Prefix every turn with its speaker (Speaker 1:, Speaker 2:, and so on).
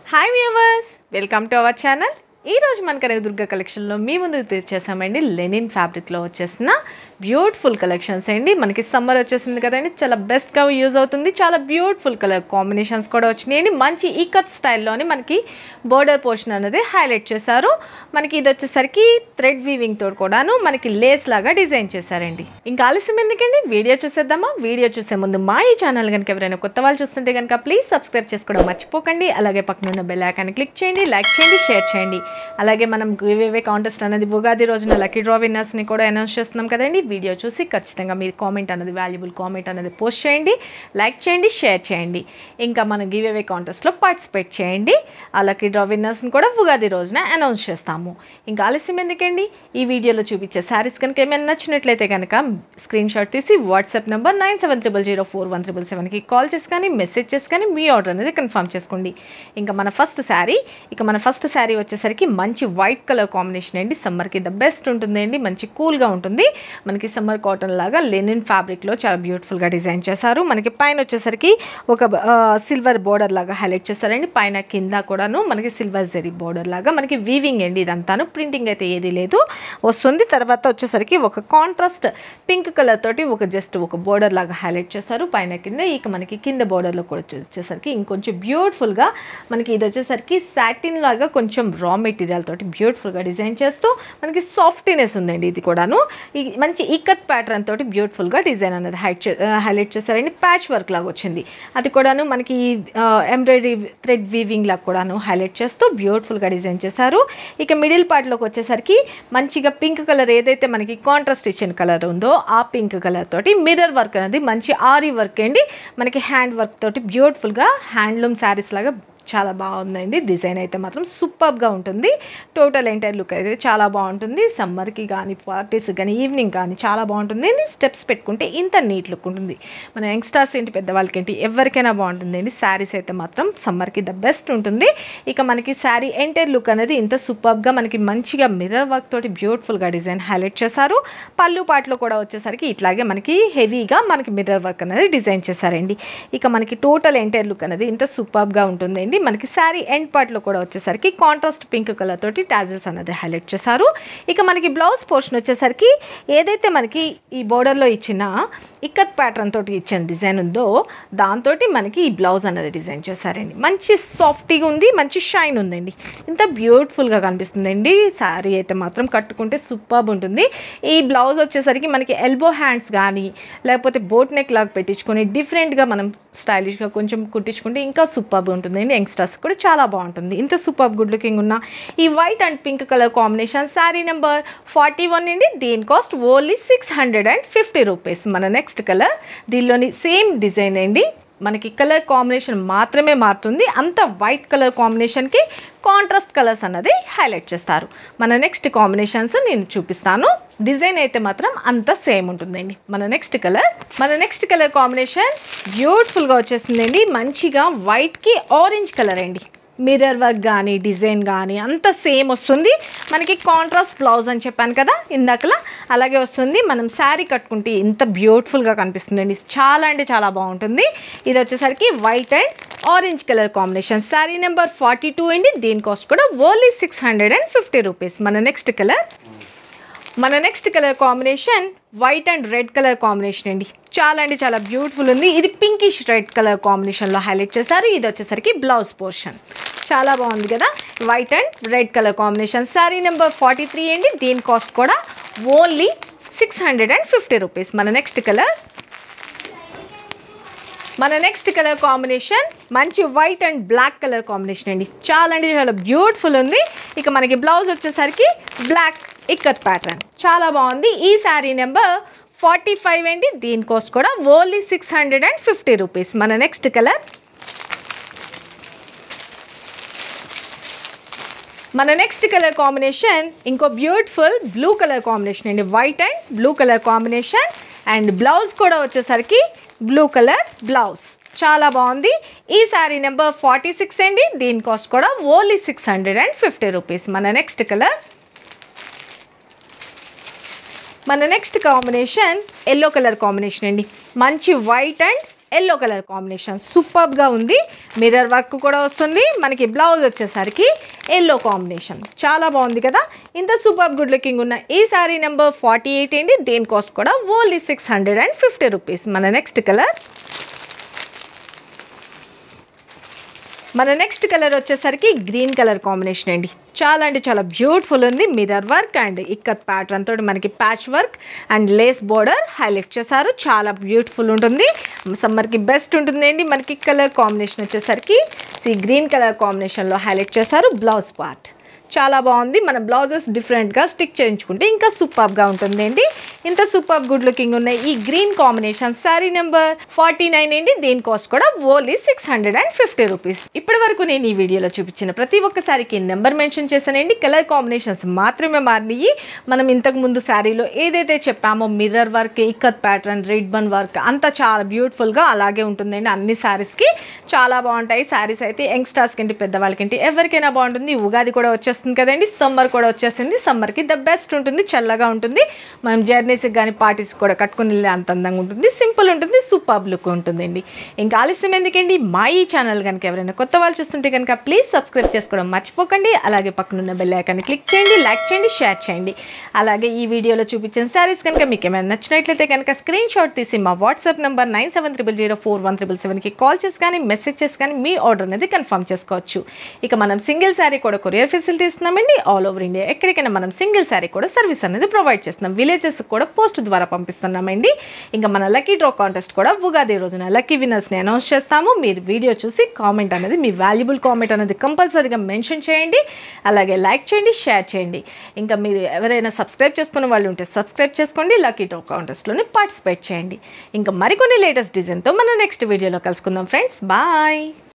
Speaker 1: hi viewers welcome to our channel ఈ రోజు మన కనకదుర్గ కలెక్షన్లో మీ ముందుకు తెచ్చేసామండి లెనిన్ ఫ్యాబ్రిక్లో వచ్చేసిన బ్యూటిఫుల్ కలెక్షన్స్ అండి మనకి సమ్మర్ వచ్చేసింది కదండి చాలా బెస్ట్గా యూజ్ అవుతుంది చాలా బ్యూటిఫుల్ కలర్ కాంబినేషన్స్ కూడా వచ్చినాయండి మంచి ఈకత్ స్టైల్లోని మనకి బోర్డర్ పోర్షన్ అనేది హైలైట్ చేశారు మనకి ఇది వచ్చేసరికి థ్రెడ్ వీవింగ్ తోటి కూడాను మనకి లేస్ లాగా డిజైన్ చేశారండి ఇంకా ఆలస్యం ఎందుకండి వీడియో చూసేద్దామా వీడియో చూసే ముందు మా ఈ ఛానల్ కనుక ఎవరైనా కొత్త వాళ్ళు చూస్తుంటే కనుక ప్లీజ్ సబ్స్క్రైబ్ చేసుకోవడం మర్చిపోకండి అలాగే పక్కన ఉన్న బెల్ ఐకాన్ క్లిక్ చేయండి లైక్ చేయండి షేర్ చేయండి అలాగే మనం గివేవే కాంటెస్ట్ అనేది ఉగాది రోజున లక్కీ డ్రా విన్నర్స్ని కూడా అనౌన్స్ చేస్తున్నాం కదండి వీడియో చూసి ఖచ్చితంగా మీరు కామెంట్ అనేది వాల్యుబుల్ కామెంట్ అనేది పోస్ట్ చేయండి లైక్ చేయండి షేర్ చేయండి ఇంకా మనం గివేవే కాంటెస్ట్లో పార్టిసిపేట్ చేయండి ఆ లక్కీ డ్రా విన్నర్స్ని కూడా ఉగాది రోజున అనౌన్స్ చేస్తాము ఇంకా ఆలస్యం ఎందుకండి ఈ వీడియోలో చూపించే శారీస్ కనుక ఏమైనా నచ్చినట్లయితే కనుక స్క్రీన్ షాట్ తీసి WhatsApp number nine seven triple zero four one triple సెవెన్కి కాల్ చేసి కానీ మెసేజ్ చేసి కానీ మీ ఆర్డర్ అనేది కన్ఫర్మ్ చేసుకోండి ఇంకా మన ఫస్ట్ శారీ ఇక మన ఫస్ట్ శారీ వచ్చేసరికి మంచి వైట్ కలర్ కాంబినేషన్ అండి సమ్మర్కి ద బెస్ట్ ఉంటుంది అండి మంచి కూల్గా ఉంటుంది మనకి సమ్మర్ కాటన్ లాగా లెనిన్ ఫ్యాబ్రిక్లో చాలా బ్యూటిఫుల్గా డిజైన్ చేశారు మనకి పైన వచ్చేసరికి ఒక సిల్వర్ బోర్డర్ లాగా హైలైట్ చేశారండి పైన కింద కూడాను మనకి సిల్వర్ జెరీ బోర్డర్ లాగా మనకి వీవింగ్ అండి ఇదంతాను ప్రింటింగ్ అయితే ఏది లేదు వస్తుంది తర్వాత వచ్చేసరికి ఒక కాంట్రాస్ట్ పింక్ కలర్ తోటి ఒక జస్ట్ ఒక బోర్డర్ లాగా హైలైట్ చేశారు పైన కింద ఇక మనకి కింద బోర్డర్లో కూడా వచ్చే- వచ్చేసరికి ఇంకొంచెం బ్యూటిఫుల్గా మనకి ఇది వచ్చేసరికి సాటిన్ లాగా కొంచెం రా మెటీరియల్ తోటి బ్యూటిఫుల్గా డిజైన్ చేస్తూ మనకి సాఫ్టీనెస్ ఉందండి ఇది కూడాను ఈ మంచి ఈకత్ ప్యాటర్న్ తోటి బ్యూటిఫుల్గా డిజైన్ అనేది హైట్ హైలైట్ చేశారండి ప్యాచ్ వర్క్ లాగా వచ్చింది అది కూడాను మనకి ఎంబ్రాయిడరీ థ్రెడ్ వీవింగ్ లాగా కూడాను హైలైట్ చేస్తూ బ్యూటిఫుల్గా డిజైన్ చేశారు ఇక మిడిల్ పార్ట్లోకి వచ్చేసరికి మంచిగా పింక్ కలర్ ఏదైతే మనకి కాంట్రాస్ట్ ఇచ్చిన కలర్ ఉందో ఆ పింక్ కలర్ తోటి మిర్రర్ వర్క్ అనేది మంచి ఆరీ వర్క్ అండి మనకి హ్యాండ్ వర్క్ తోటి బ్యూటిఫుల్గా హ్యాండ్లూమ్ శారీస్ లాగా చాలా బాగుందండి డిజైన్ అయితే మాత్రం సూపర్గా ఉంటుంది టోటల్ ఎంటైర్ లుక్ అయితే చాలా బాగుంటుంది సమ్మర్కి కానీ పార్టీస్ కానీ ఈవినింగ్ కానీ చాలా బాగుంటుంది స్టెప్స్ పెట్టుకుంటే ఇంత నీట్ లుక్ ఉంటుంది మన యంగ్స్టర్స్ ఏంటి పెద్దవాళ్ళకి ఏంటి ఎవరికైనా బాగుంటుందండి శారీస్ అయితే మాత్రం సమ్మర్కి ద బెస్ట్ ఉంటుంది ఇక మనకి శారీ ఎంటైర్ లుక్ అనేది ఇంత సూపర్గా మనకి మంచిగా మిర్రర్ వర్క్ తోటి బ్యూటిఫుల్గా డిజైన్ హైలైట్ చేశారు పళ్ళు పాటలో కూడా వచ్చేసరికి ఇట్లాగే మనకి హెవీగా మనకి మిర్రర్ వర్క్ అనేది డిజైన్ చేశారండి ఇక మనకి టోటల్ ఎంటైర్ లుక్ అనేది ఇంత సూపర్గా ఉంటుందండి మనకి శారీ ఎండ్ పార్ట్లో కూడా వచ్చేసరికి కాంట్రాస్ట్ పింక్ కలర్ తోటి టాజిల్స్ అనేది హైలైట్ చేశారు ఇక మనకి బ్లౌజ్ పోర్షన్ వచ్చేసరికి ఏదైతే మనకి ఈ బోర్డర్లో ఇచ్చిన ఇక్కత్ ప్యాటర్న్ తోటి ఇచ్చిన డిజైన్ ఉందో దాంతో మనకి ఈ బ్లౌజ్ అనేది డిజైన్ చేశారండి మంచి సాఫ్టీగా ఉంది మంచి షైన్ ఉందండి ఇంత బ్యూటిఫుల్గా కనిపిస్తుందండి శారీ అయితే మాత్రం కట్టుకుంటే సూపర్బ్ ఉంటుంది ఈ బ్లౌజ్ వచ్చేసరికి మనకి ఎల్బో హ్యాండ్స్ కానీ లేకపోతే బోట్ నెక్ లాగా పెట్టించుకొని డిఫరెంట్గా మనం స్టైలిష్గా కొంచెం కుట్టించుకుంటే ఇంకా సూపర్బ్ ఉంటుందండి యంగ్స్టర్స్ కూడా చాలా బాగుంటుంది ఇంత సూపర్ గుడ్ లుకింగ్ ఉన్న ఈ white and pink colour combination sari number forty one అండి దీని cost only six hundred and fifty rupees మన నెక్స్ట్ కలర్ దీనిలోని సేమ్ డిజైన్ అండి మనకి కలర్ కాంబినేషన్ మాత్రమే మారుతుంది అంత వైట్ కలర్ కాంబినేషన్కి కాంట్రాస్ట్ కలర్స్ అన్నది హైలైట్ చేస్తారు మన నెక్స్ట్ కాంబినేషన్స్ నేను చూపిస్తాను డిజైన్ అయితే మాత్రం అంత సేమ్ ఉంటుందండి మన నెక్స్ట్ కలర్ మన నెక్స్ట్ కలర్ కాంబినేషన్ బ్యూటిఫుల్గా వచ్చేస్తుందండి మంచిగా వైట్కి ఆరెంజ్ కలర్ అండి మిర్రర్ వర్క్ కానీ డిజైన్ కానీ అంత సేమ్ వస్తుంది మనకి కాంట్రాస్ట్ బ్లౌజ్ అని చెప్పాను కదా ఇందాకలా అలాగే వస్తుంది మనం శారీ కట్టుకుంటే ఇంత బ్యూటిఫుల్గా కనిపిస్తుందండి చాలా అంటే చాలా బాగుంటుంది ఇది వచ్చేసరికి white and orange colour combination sari number forty two అండి దీని కాస్ట్ కూడా only six hundred and fifty rupees మన నెక్స్ట్ కలర్ మన next colour combination white and red colour combination అండి చాలా అంటే చాలా బ్యూటిఫుల్ ఉంది ఇది పింకిష్ రెడ్ కలర్ కాంబినేషన్లో హైలైట్ చేశారు ఇది వచ్చేసరికి బ్లౌజ్ పోర్షన్ చాలా బాగుంది కదా white and red colour combination sari number forty three అండి దీని కాస్ట్ కూడా only six hundred and fifty rupees మన నెక్స్ట్ కలర్ మన నెక్స్ట్ కలర్ కాంబినేషన్ మంచి white and black colour combination అండి చాలా అంటే చాలా బ్యూటిఫుల్ ఉంది ఇక మనకి బ్లౌజ్ వచ్చేసరికి బ్లాక్ ఇక్కత్ ప్యాటర్న్ చాలా బాగుంది ఈ శారీ నెంబర్ ఫార్టీ ఫైవ్ అండి దీని కాస్ట్ కూడా only six hundred and fifty rupees మన నెక్స్ట్ కలర్ మన నెక్స్ట్ కలర్ కాంబినేషన్ ఇంకో బ్యూటిఫుల్ బ్లూ కలర్ కాంబినేషన్ అండి white and blue colour combination and blouse కూడా వచ్చేసరికి బ్లూ కలర్ బ్లౌజ్ చాలా బాగుంది ఈ శారీ నెంబర్ ఫార్టీ సిక్స్ అండి దీని కాస్ట్ కూడా only six hundred and fifty rupees మన నెక్స్ట్ కలర్ మన next combination yellow colour combination అండి మంచి white and yellow colour combination సూపర్గా ఉంది మిర్రర్ వర్క్ కూడా వస్తుంది మనకి బ్లౌజ్ వచ్చేసరికి ఎల్లో కాంబినేషన్ చాలా బాగుంది కదా ఇంత సూపర్ గుడ్ లుకింగ్ ఉన్న ఈ శారీ నెంబర్ ఫార్టీ ఎయిట్ అండి దేని కాస్ట్ కూడా only six hundred and fifty rupees మన నెక్స్ట్ కలర్ మన నెక్స్ట్ కలర్ వచ్చేసరికి గ్రీన్ కలర్ కాంబినేషన్ అండి చాలా అంటే చాలా బ్యూటిఫుల్ ఉంది mirror work and ikat pattern తోటి మనకి patch work and lace border highlight చేశారు చాలా బ్యూటిఫుల్ ఉంటుంది సమ్మర్కి బెస్ట్ ఉంటుందండి మనకి కలర్ కాంబినేషన్ వచ్చేసరికి సి గ్రీన్ కలర్ కాంబినేషన్లో హైలైట్ చేశారు బ్లౌజ్ పార్ట్ చాలా బాగుంది మన బ్లౌజెస్ డిఫరెంట్గా స్టిక్ చేయించుకుంటే ఇంకా సూపర్గా ఉంటుందండి ఇంత సూపర్ గుడ్ లుకింగ్ ఉన్నాయి ఈ green combination sari number forty nine అండి దీని కాస్ట్ కూడా only six hundred and fifty rupees ఇప్పటి వరకు నేను ఈ వీడియోలో చూపించిన ప్రతి ఒక్క శారీకి నెంబర్ మెన్షన్ చేశానండి కలర్ కాంబినేషన్స్ మాత్రమే మారినాయి మనం ఇంతకు ముందు శారీలో ఏదైతే చెప్పామో mirror work ikat pattern red బన్ వర్క్ అంతా చాలా బ్యూటిఫుల్గా అలాగే ఉంటుందండి అన్ని శారీస్కి చాలా బాగుంటాయి శారీస్ అయితే యంగ్స్టర్స్కి ఏంటి పెద్దవాళ్ళకి ఏంటి ఎవరికైనా బాగుంటుంది ఉగాది కూడా వచ్చేస్తుంది కదండి సమ్మర్ కూడా వచ్చేసింది సమ్మర్కి ద బెస్ట్ ఉంటుంది చల్లగా ఉంటుంది మనం జర్నీస్కి కానీ పార్టీస్కి కూడా కట్టుకుని వెళ్ళే అంత అందంగా ఉంటుంది సింపుల్ ఉంటుంది సూపర్ లుక్ ఉంటుందండి ఇంకా ఆలస్యం ఎందుకండి మా ఈ ఛానల్ కనుక ఎవరైనా కొత్త వాళ్ళు చూస్తుంటే కనుక ప్లీజ్ సబ్స్క్రైబ్ చేసుకోవడం మర్చిపోకండి అలాగే పక్కనున్న బెల్ ఐకాన్ని క్లిక్ చేయండి లైక్ చేయండి షేర్ చేయండి అలాగే ఈ వీడియోలో చూపించిన శారీస్ కనుక మీకు ఏమైనా నచ్చినట్లయితే కనుక స్క్రీన్ షాట్ తీసి మా WhatsApp number nine seven triple zero four one triple సెవెన్కి కాల్ చేసి కానీ మెసేజ్ చేసి కానీ మీ ఆర్డర్ అనేది కన్ఫర్మ్ చేసుకోవచ్చు ఇక మనం సింగిల్ శారీ కూడా కొరియర్ ఫెసిలిటీ ఇస్తున్నామండి ఆల్ ఓవర్ ఇండియా ఎక్కడికైనా మనం సింగిల్ శారీ కూడా సర్వీస్ అనేది ప్రొవైడ్ చేస్తున్నాం విలేజెస్ కూడా పోస్ట్ ద్వారా పంపిస్తున్నామండి ఇంకా మన లక్కీ డ్రా కాంటెస్ట్ కూడా ఉగాది రోజున లక్కీ విన్నర్స్ని అనౌన్స్ చేస్తాము మీరు వీడియో చూసి కామెంట్ అనేది మీ వాల్యుబుల్ కామెంట్ అనేది కంపల్సరీగా మెన్షన్ చేయండి అలాగే లైక్ చేయండి షేర్ చేయండి ఇంకా మీరు ఎవరైనా సబ్స్క్రైబ్ చేసుకునే వాళ్ళు ఉంటే సబ్స్క్రైబ్ చేసుకోండి లక్కీ డ్రా కాంటెస్ట్లోనే పార్టిసిపేట్ చేయండి ఇంకా మరికొన్ని లేటెస్ట్ డిజైన్తో మన నెక్స్ట్ వీడియోలో కలుసుకుందాం ఫ్రెండ్స్ బాయ్